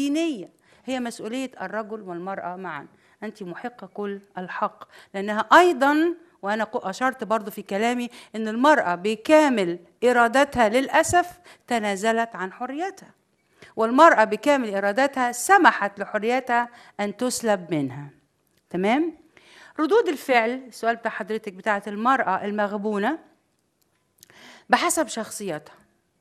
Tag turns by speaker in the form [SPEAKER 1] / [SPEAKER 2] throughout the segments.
[SPEAKER 1] الدينية هي مسؤولية الرجل والمرأة معا أنت محقة كل الحق لأنها أيضا وأنا قو- أشرت برضو في كلامي أن المرأة بكامل إرادتها للأسف تنازلت عن حريتها والمرأة بكامل إرادتها سمحت لحريتها أن تسلب منها تمام؟ ردود الفعل السؤال بتاع حضرتك بتاعت المرأة المغبونة بحسب شخصيتها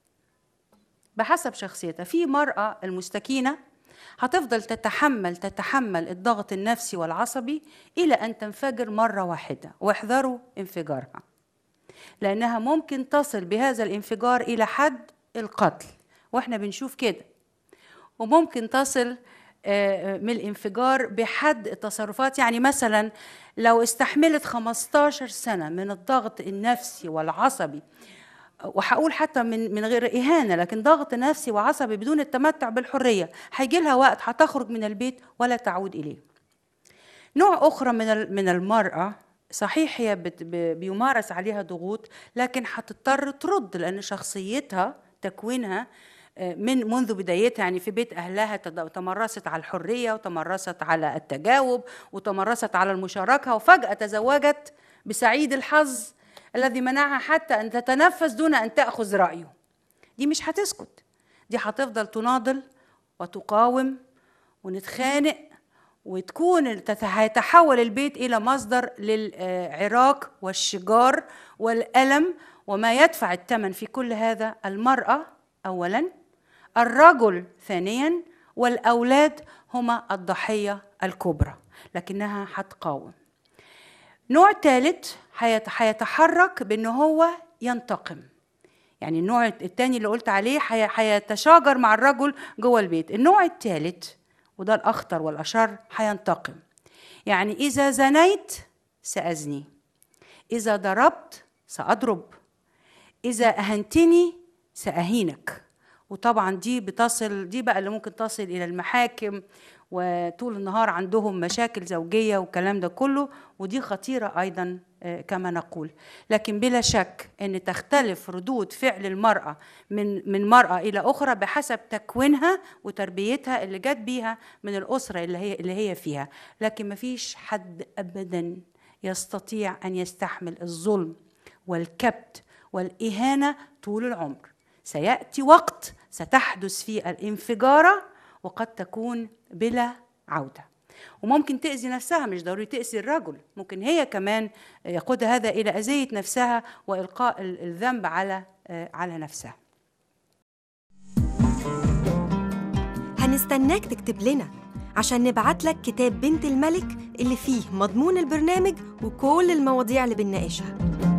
[SPEAKER 1] بحسب شخصيتها في مرأة المستكينة هتفضل تتحمل تتحمل الضغط النفسي والعصبي إلى أن تنفجر مرة واحدة واحذروا انفجارها لأنها ممكن تصل بهذا الانفجار إلى حد القتل وإحنا بنشوف كده وممكن تصل آه، من الانفجار بحد التصرفات يعني مثلا لو استحملت 15 سنة من الضغط النفسي والعصبي وهقول حتى من من غير اهانه لكن ضغط نفسي وعصبي بدون التمتع بالحريه هيجي لها وقت هتخرج من البيت ولا تعود اليه نوع اخرى من ال- من المراه صحيح هي بت- ب- بيمارس عليها ضغوط لكن هتضطر ترد لان شخصيتها تكوينها آه، من منذ بدايتها يعني في بيت اهلها تد- تمرست على الحريه وتمرست على التجاوب وتمرست على المشاركه وفجاه تزوجت بسعيد الحظ الذي منعها حتى ان تتنفس دون ان تاخذ رايه دي مش هتسكت دي هتفضل تناضل وتقاوم ونتخانق وتكون تت- هيتحول البيت الى مصدر للعراك والشجار والالم وما يدفع الثمن في كل هذا المراه اولا الرجل ثانيا والاولاد هما الضحيه الكبرى لكنها هتقاوم نوع ثالث هيت- هيتحرك بان هو ينتقم يعني النوع الثاني اللي قلت عليه هي- هيتشاجر مع الرجل جوه البيت النوع الثالث وده الاخطر والاشر هينتقم يعني اذا زنيت سازني اذا ضربت ساضرب اذا اهنتني ساهينك وطبعا دي بتصل دي بقى اللي ممكن تصل الى المحاكم وطول النهار عندهم مشاكل زوجيه والكلام ده كله ودي خطيره ايضا آه، كما نقول لكن بلا شك ان تختلف ردود فعل المراه من من مراه الى اخرى بحسب تكوينها وتربيتها اللي جت بيها من الاسره اللي هي اللي هي فيها لكن ما فيش حد ابدا يستطيع ان يستحمل الظلم والكبت والاهانه طول العمر سياتي وقت ستحدث فيه الانفجاره وقد تكون بلا عوده وممكن تاذي نفسها مش ضروري تاذي الرجل ممكن هي كمان يقود هذا الى اذيه نفسها والقاء ال- الذنب على آه، على نفسها
[SPEAKER 2] هنستناك تكتب لنا عشان نبعت لك كتاب بنت الملك اللي فيه مضمون البرنامج وكل المواضيع اللي بنناقشها